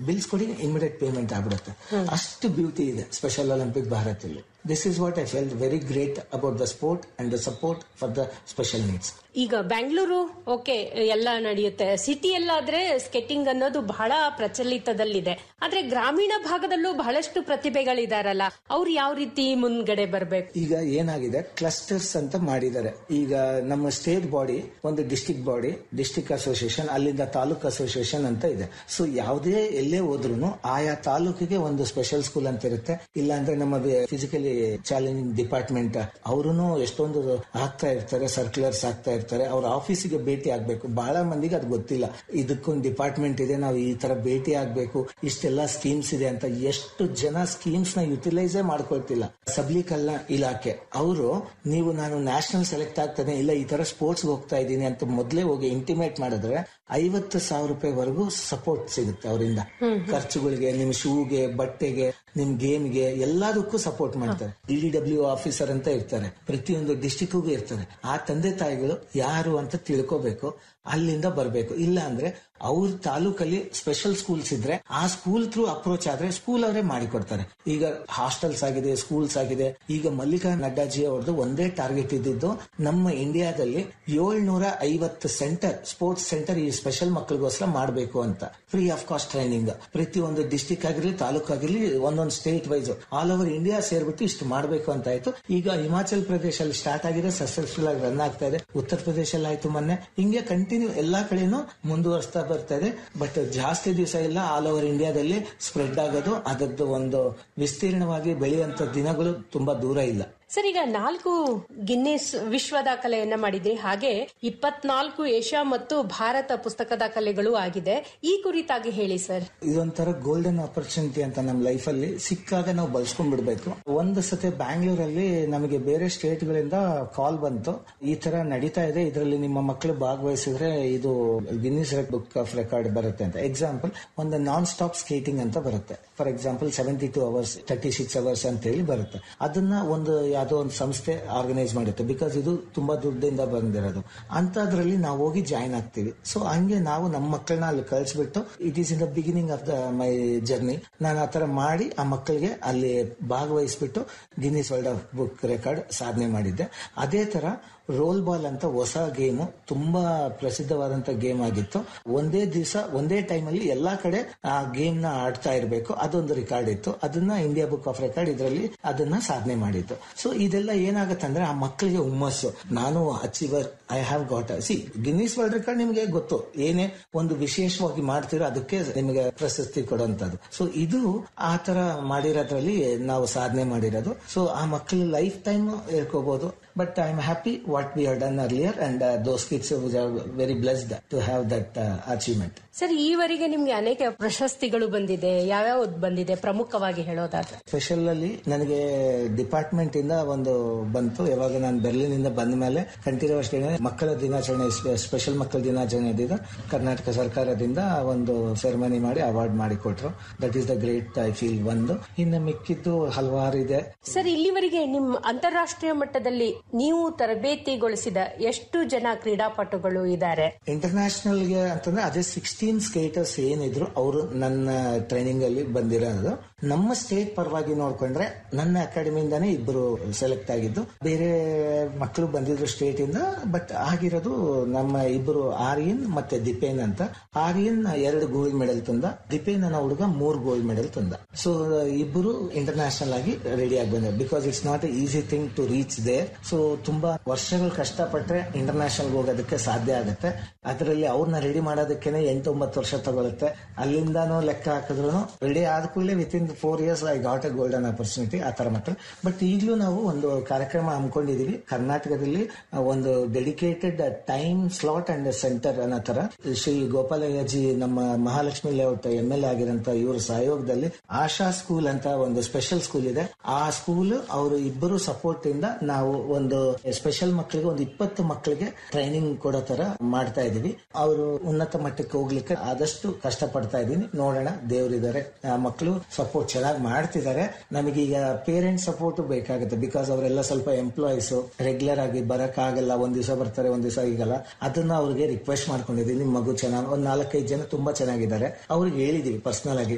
bills ಕೊಡಿ immediate payment ಆಗ್ಬಿಡುತ್ತೆ ಅಷ್ಟು ಬ್ಯೂಟಿ ಇದೆ ಸ್ಪೆಷಲ್ ಒಲಿಂಪಿಕ್ ಭಾರತದಲ್ಲಿ this is what I felt very great about the sport and the support for the special needs ಈಗ Bengaluru okay ಎಲ್ಲ ನಡೆಯುತ್ತೆ ಸಿಟಿಯಲ್ಲಾದ್ರೆ ಸ್ಕೆಟಿಂಗ್ ಅನ್ನೋದು ಬಹಳ ಪ್ರಚಲಿತದಲ್ಲಿದೆ ಆದ್ರೆ ಗ್ರಾಮೀಣ ಭಾಗದಲ್ಲೂ ಬಹಳಷ್ಟು ಪ್ರತಿಭೆಗಳಿದಾರಲ್ಲ ಅವ್ರು ಯಾವ ರೀತಿ ಮುಂದ್ಗಡೆ ಬರ್ಬೇಕು ಈಗ ಏನಾಗಿದೆ ಕ್ಲಸ್ಟರ್ಸ್ ಅಂತ ಮಾಡಿದ್ದಾರೆ ಈಗ ನಮ್ಮ ಸ್ಟೇಟ್ ಬಾಡಿ ಒಂದು ಡಿಸ್ಟಿಕ್ ಬಾಡಿ ಡಿಸ್ಟಿಕ್ ಅಸೋಸಿಯೇಷನ್ ಅಲ್ಲಿಂದ ತಾಲೂಕ್ ಅಸೋಸಿಯೇಷನ್ ಅಂತ ಇದೆ ಸೊ ಯಾವುದೇ ಎಲ್ಲೇ ಹೋದ್ರು ಆಯಾ ತಾಲೂಕಿಗೆ ಒಂದು ಸ್ಪೆಷಲ್ ಸ್ಕೂಲ್ ಅಂತ ಇರುತ್ತೆ ಇಲ್ಲ ಅಂದ್ರೆ ನಮ್ಮ ಫಿಸಿಕಲಿ ಚಾಲೆಂಜಿಂಗ್ ಡಿಪಾರ್ಟ್ಮೆಂಟ್ ಅವರು ಎಷ್ಟೊಂದು ಹಾಕ್ತಾ ಇರ್ತಾರೆ ಸರ್ಕ್ಯುಲರ್ಸ್ ಹಾಕ್ತಾ ಇರ್ತಾರೆ ಅವ್ರ ಆಫೀಸಿಗೆ ಭೇಟಿ ಆಗ್ಬೇಕು ಬಹಳ ಮಂದಿಗೆ ಅದು ಗೊತ್ತಿಲ್ಲ ಇದಕ್ಕೊಂದು ಡಿಪಾರ್ಟ್ಮೆಂಟ್ ಇದೆ ನಾವು ಈ ತರ ಭೇಟಿ ಆಗ್ಬೇಕು ಇಷ್ಟೆಲ್ಲ ಸ್ಕೀಮ್ಸ್ ಇದೆ ಅಂತ ಎಷ್ಟು ಜನ ಸ್ಕೀಮ್ಸ್ ನ ಯುಟಿಲೈಸೇ ಮಾಡ್ಕೊಳ್ತಿಲ್ಲ ಸಬಲೀಕರಣ ಇಲಾಖೆ ಅವರು ನೀವು ನಾನು ನ್ಯಾಷನಲ್ ಸೆಲೆಕ್ಟ್ ಆಗ್ತಾನೆ ಇಲ್ಲ ಈ ತರ ಸ್ಪೋರ್ಟ್ಸ್ ಹೋಗ್ತಾ ಇದ್ದೀನಿ ಅಂತ ಮೊದಲೇ ಹೋಗಿ ಇಂಟಿಮೇಟ್ ಮಾಡಿದ್ರೆ ಐವತ್ತು ಸಾವಿರ ರೂಪಾಯಿವರೆಗೂ ಸಪೋರ್ಟ್ ಸಿಗುತ್ತೆ ಅವರಿಂದ ಖರ್ಚುಗಳಿಗೆ ನಿಮ್ ಶೂಗೆ ಬಟ್ಟೆಗೆ ನಿಮ್ ಗೇಮ್ಗೆ ಎಲ್ಲದಕ್ಕೂ ಸಪೋರ್ಟ್ ಮಾಡ್ತಾರೆ ಡಿ ಡಬ್ಲ್ಯೂ ಆಫೀಸರ್ ಅಂತ ಇರ್ತಾರೆ ಪ್ರತಿಯೊಂದು ಡಿಸ್ಟಿಕ್ಗೂ ಇರ್ತಾರೆ ಆ ತಂದೆ ತಾಯಿಗಳು ಯಾರು ಅಂತ ತಿಳ್ಕೋಬೇಕು ಅಲ್ಲಿಂದ ಬರಬೇಕು ಇಲ್ಲ ಅಂದ್ರೆ ಅವ್ರ ತಾಲೂಕಲ್ಲಿ ಸ್ಪೆಷಲ್ ಸ್ಕೂಲ್ಸ್ ಇದ್ರೆ ಆ ಸ್ಕೂಲ್ ಥ್ರೂ ಅಪ್ರೋಚ್ ಆದ್ರೆ ಸ್ಕೂಲ್ ಅವರೇ ಮಾಡಿಕೊಡ್ತಾರೆ ಈಗ ಹಾಸ್ಟೆಲ್ಸ್ ಆಗಿದೆ ಸ್ಕೂಲ್ಸ್ ಆಗಿದೆ ಈಗ ಮಲ್ಲಿಕಾ ನಡ್ಡಾಜಿ ಅವ್ರದ್ದು ಒಂದೇ ಟಾರ್ಗೆಟ್ ಇದ್ದಿದ್ದು ನಮ್ಮ ಇಂಡಿಯಾದಲ್ಲಿ ಏಳ್ನೂರ ಐವತ್ತು ಸೆಂಟರ್ ಸ್ಪೋರ್ಟ್ಸ್ ಸೆಂಟರ್ ಈ ಸ್ಪೆಷಲ್ ಮಕ್ಕಳಿಗೋಸ್ಕರ ಮಾಡಬೇಕು ಅಂತ ಫ್ರೀ ಆಫ್ ಕಾಸ್ಟ್ ಟ್ರೈನಿಂಗ್ ಪ್ರತಿಯೊಂದು ಡಿಸ್ಟಿಕ್ ಆಗಿರಲಿ ತಾಲೂಕ್ ಆಗಿರಲಿ ಒಂದೊಂದು state wise all over India ಸೇರ್ಬಿಟ್ಟು ಇಷ್ಟು ಮಾಡಬೇಕು ಅಂತ ಆಯ್ತು ಈಗ ಹಿಮಾಚಲ್ ಪ್ರದೇಶಲ್ಲಿ ಸ್ಟಾರ್ಟ್ ಆಗಿದೆ ಸಕ್ಸಸ್ಫುಲ್ ಆಗಿ ರನ್ ಆಗ್ತಾ ಇದೆ ಉತ್ತರ ಪ್ರದೇಶಲ್ಲಿ ಆಯ್ತು ಮೊನ್ನೆ ಹಿಂಗೆ ಕಂಟಿನ್ಯೂ ಎಲ್ಲಾ ಕಡೆನೂ ಮುಂದುವರಿಸ್ತಾ ಬರ್ತಾ ಇದೆ ಬಟ್ ಜಾಸ್ತಿ ದಿವಸ ಇಲ್ಲ ಆಲ್ ಓವರ್ ಇಂಡಿಯಾದಲ್ಲಿ ಸ್ಪ್ರೆಡ್ ಆಗೋದು ಅದರದ್ದು ಒಂದು ವಿಸ್ತೀರ್ಣವಾಗಿ ಬೆಳೆಯುವಂತ ದಿನಗಳು ತುಂಬಾ ದೂರ ಇಲ್ಲ ಸರ್ ಈಗ ನಾಲ್ಕು ಗಿನ್ನಿಸ್ ವಿಶ್ವ ದಾಖಲೆಯನ್ನ ಮಾಡಿದ್ರಿ ಹಾಗೆ ಇಪ್ಪತ್ನಾಲ್ಕು ಏಷ್ಯಾ ಮತ್ತು ಭಾರತ ಪುಸ್ತಕ ದಾಖಲೆಗಳು ಆಗಿದೆ ಈ ಕುರಿತಾಗಿ ಹೇಳಿ ಸರ್ ಇದೊಂಥರ ಗೋಲ್ಡನ್ ಆಪರ್ಚುನಿಟಿ ಅಂತ ನಮ್ಮ ಲೈಫ್ ಅಲ್ಲಿ ಸಿಕ್ಕಾಗ ನಾವು ಬಳಸ್ಕೊಂಡ್ ಬಿಡ್ಬೇಕು ಒಂದು ಸತಿ ಬ್ಯಾಂಗ್ಳೂರಲ್ಲಿ ನಮಗೆ ಬೇರೆ ಸ್ಟೇಟ್ ಗಳಿಂದ ಕಾಲ್ ಬಂತು ಈ ತರ ನಡೀತಾ ಇದೆ ಇದರಲ್ಲಿ ನಿಮ್ಮ ಮಕ್ಕಳು ಭಾಗವಹಿಸಿದ್ರೆ ಇದು ಗಿನ್ನಿಸ್ ಬುಕ್ ಆಫ್ ರೆಕಾರ್ಡ್ ಬರುತ್ತೆ ಅಂತ ಎಕ್ಸಾಂಪಲ್ ಒಂದು ನಾನ್ ಸ್ಟಾಪ್ ಸ್ಕೇಟಿಂಗ್ ಅಂತ ಬರುತ್ತೆ for example seventy two hours thirty six hours ಅಂತ ಹೇಳಿ ಬರುತ್ತೆ ಅದನ್ನ ಒಂದು ಯಾವುದೋ ಒಂದು ಸಂಸ್ಥೆ ಆರ್ಗನೈಸ್ ಮಾಡುತ್ತೆ ಬಿಕಾಸ್ ಇದು ತುಂಬಾ ದುಡ್ಡಿಂದ ಬಂದಿರೋದು ಅಂತದ್ರಲ್ಲಿ ನಾವು ಹೋಗಿ ಜಾಯ್ನ್ ಆಗ್ತೀವಿ ಸೊ ಹಂಗೆ ನಾವು ನಮ್ಮ ಮಕ್ಕಳನ್ನ ಅಲ್ಲಿ ಕಳಿಸ್ಬಿಟ್ಟು it is in the beginning of the my journey ನಾನು ಆ ತರ ಮಾಡಿ ಆ ಮಕ್ಕಳಿಗೆ ಅಲ್ಲಿ ಭಾಗವಹಿಸ್ಬಿಟ್ಟು Guinness world of book record ಸಾಧನೆ ಮಾಡಿದ್ದೆ ಅದೇ ತರ ರೋಲ್ ಬಾಲ್ ಅಂತ ಹೊಸ ಗೇಮು ತುಂಬಾ ಪ್ರಸಿದ್ಧವಾದಂತ ಗೇಮ್ ಆಗಿತ್ತು ಒಂದೇ ದಿವಸ ಒಂದೇ ಟೈಮ್ ಅಲ್ಲಿ ಎಲ್ಲಾ ಕಡೆ ಆ ಗೇಮ್ ನ ಆಡ್ತಾ ಇರಬೇಕು ಅದೊಂದು ರೆಕಾರ್ಡ್ ಇತ್ತು ಅದನ್ನ ಇಂಡಿಯಾ ಬುಕ್ ಆಫ್ ರೆಕಾರ್ಡ್ ಇದರಲ್ಲಿ ಅದನ್ನ ಸಾಧನೆ ಮಾಡಿತ್ತು ಸೊ ಇದೆಲ್ಲ ಏನಾಗುತ್ತೆ ಅಂದ್ರೆ ಆ ಮಕ್ಕಳಿಗೆ ಹುಮ್ಮಸ್ಸು ನಾನು achiever I have got see Guinness world record ನಿಮಗೆ ಗೊತ್ತು ಏನೇ ಒಂದು ವಿಶೇಷವಾಗಿ ಮಾಡ್ತಿರೋ ಅದಕ್ಕೆ ನಿಮಗೆ ಪ್ರಶಸ್ತಿ ಕೊಡುವಂತದ್ದು ಸೊ ಇದು ಆ ತರ ಮಾಡಿರೋದ್ರಲ್ಲಿ ನಾವು ಸಾಧನೆ ಮಾಡಿರೋದು ಸೊ ಆ ಮಕ್ಕಳ ಲೈಫ್ ಟೈಮ್ ಹೇಳ್ಕೋಬಹುದು but I am happy what we have done earlier and those kids are very blessed to have that achievement sir ಈವರೆಗೆ ನಿಮ್ಗೆ ಅನೇಕ ಪ್ರಶಸ್ತಿಗಳು ಬಂದಿದೆ ಯಾವ್ಯಾವ ಬಂದಿದೆ ಪ್ರಮುಖವಾಗಿ ಹೇಳೋದಾದ್ರೆ ಸ್ಪೆಷಲ್ ಅಲ್ಲಿ ನನಗೆ ಡಿಪಾರ್ಟ್ಮೆಂಟ್ ಇಂದ ಒಂದು ಬಂತು ಯಾವಾಗ ನಾನು ಬೆರ್ಲಿನ್ ಇಂದ ಬಂದ ಮೇಲೆ ಕಂಠೀರವ ಮಕ್ಕಳ ದಿನಾಚರಣೆ ಸ್ಪೆಷಲ್ ಮಕ್ಕಳ ದಿನಾಚರಣೆ ಇದ್ದಿದ್ದು ಕರ್ನಾಟಕ ಸರ್ಕಾರದಿಂದ ಒಂದು ಸೆರೆಮನಿ ಮಾಡಿ ಅವಾರ್ಡ್ ಮಾಡಿ ಕೊಟ್ರು that is the great I feel ಒಂದು ಇನ್ನು ಮಿಕ್ಕಿದ್ದು ಹಲವಾರು ಇದೆ ಸರ್ ಇಲ್ಲಿವರೆಗೆ ನಿಮ್ ಅಂತಾರಾಷ್ಟ್ರೀಯ ಮಟ್ಟದಲ್ಲಿ ನೀವು ತರಬೇತಿಗೊಳಿಸಿದ ಎಷ್ಟು ಜನ ಕ್ರೀಡಾಪಟುಗಳು ಇದ್ದಾರೆ ಇಂಟರ್ನ್ಯಾಷನಲ್ ಗೆ ಅಂತಂದ್ರೆ ಅದೇ ಸಿಕ್ಸ್ಟೀನ್ ಸ್ಕೇಟರ್ಸ್ ಏನಿದ್ರು ಅವರು ನನ್ನ ಟ್ರೈನಿಂಗ್ ಅಲ್ಲಿ ಬಂದಿರೋದು ನಮ್ಮ ಸ್ಟೇಟ್ ಪರವಾಗಿ ನೋಡ್ಕೊಂಡ್ರೆ ನನ್ನ ಅಕಾಡೆಮಿಯಿಂದಾನೇ ಇಬ್ಬರು ಸೆಲೆಕ್ಟ್ ಆಗಿದ್ದು ಬೇರೆ ಮಕ್ಕಳು ಬಂದಿದ್ರು ಸ್ಟೇಟ್ ಇಂದ ಬಟ್ ಆಗಿರೋದು ನಮ್ಮ ಇಬ್ಬರು ಆರ್ಯನ್ ಮತ್ತೆ ದಿಪೇನ್ ಅಂತ ಆರ್ಯನ್ ಎರಡು ಗೋಲ್ಡ್ ಮೆಡಲ್ ತಂದ ದಿಪೇನ್ ಅನ್ನೋ ಹುಡುಗ ಮೂರ್ ಗೋಲ್ಡ್ ಮೆಡಲ್ ತಂದ ಸೊ ಇಬ್ಬರು ಇಂಟರ್ನ್ಯಾಷನಲ್ ಆಗಿ ರೆಡಿ ಆಗಿ ಬಂದ because it's not a easy thing to reach there so ತುಂಬಾ ವರ್ಷಗಳು ಕಷ್ಟಪಟ್ರೆ ಇಂಟರ್ನ್ಯಾಷನಲ್ ಹೋಗೋದಕ್ಕೆ ಸಾಧ್ಯ ಆಗುತ್ತೆ ಅದರಲ್ಲಿ ಅವ್ರನ್ನ ರೆಡಿ ಮಾಡೋದಕ್ಕೇನೆ ಎಂಟೊಂಬತ್ತು ವರ್ಷ ತಗೊಳುತ್ತೆ ಅಲ್ಲಿಂದಾನು ಲೆಕ್ಕ ಹಾಕಿದ್ರು ರೆಡಿ ಆದ ಕೂಡಲೇ within four years I got a golden opportunity ಆ ತರ ಮಕ್ಕಳು ಬಟ್ ಈಗಲೂ ನಾವು ಒಂದು ಕಾರ್ಯಕ್ರಮ ಹಮ್ಮಿಕೊಂಡಿದೀವಿ ಕರ್ನಾಟಕದಲ್ಲಿ ಒಂದು dedicated time slot and centre ಅನ್ನೋ ತರ ಶ್ರೀ ಗೋಪಾಲಯ್ಯಜಿ ನಮ್ಮ ಮಹಾಲಕ್ಷ್ಮಿ ಲೇಔಟ್ ಎಂ ಎಲ್ ಆಗಿರಂತ ಇವ್ರ ಸಹಯೋಗದಲ್ಲಿ ಆಶಾ ಸ್ಕೂಲ್ ಅಂತ ಒಂದು ಸ್ಪೆಷಲ್ ಸ್ಕೂಲ್ ಇದೆ ಆ ಸ್ಕೂಲ್ ಅವರು ಇಬ್ಬರು ಸಪೋರ್ಟ್ ಇಂದ ನಾವು ಒಂದು ಸ್ಪೆಷಲ್ ಮಕ್ಕಳಿಗೆ ಒಂದು ಇಪ್ಪತ್ತು ಮಕ್ಕಳಿಗೆ ಟ್ರೈನಿಂಗ್ ಕೊಡೋ ತರ ಮಾಡ್ತಾ ಇದೀವಿ ಅವರು ಉನ್ನತ ಮಟ್ಟಕ್ಕೆ ಹೋಗ್ಲಿಕ್ಕೆ ಆದಷ್ಟು ಕಷ್ಟ ಪಡ್ತಾ ಇದೀನಿ ನೋಡೋಣ ದೇವರಿದ್ದಾರೆ ಆ ಮಕ್ಕಳು ಸಪೋರ್ಟ್ ಚೆನ್ನಾಗಿ ಮಾಡ್ತಿದ್ದಾರೆ ನಮಗೀಗ ಪೇರೆಂಟ್ ಸಪೋರ್ಟ್ ಬೇಕಾಗುತ್ತೆ ಬಿಕಾಸ್ ಅವರೆಲ್ಲ ಸ್ವಲ್ಪ ಎಂಪ್ಲಾಯೀಸ್ ರೆಗ್ಯುಲರ್ ಆಗಿ ಬರಕ್ ಆಗಲ್ಲ ಒಂದ್ ದಿವಸ ಬರ್ತಾರೆ ಒಂದ್ ದಿವಸ ಈಗಲ್ಲ ಅದನ್ನ ಅವ್ರಿಗೆ ರಿಕ್ವೆಸ್ಟ್ ಮಾಡ್ಕೊಂಡಿದೀನಿ ಮಗು ಚೆನ್ನಾಗಿ ಒಂದ್ ನಾಲ್ಕೈದು ಜನ ತುಂಬಾ ಚೆನ್ನಾಗಿದ್ದಾರೆ ಅವ್ರಿಗೆ ಹೇಳಿದೀವಿ ಪರ್ಸನಲ್ ಆಗಿ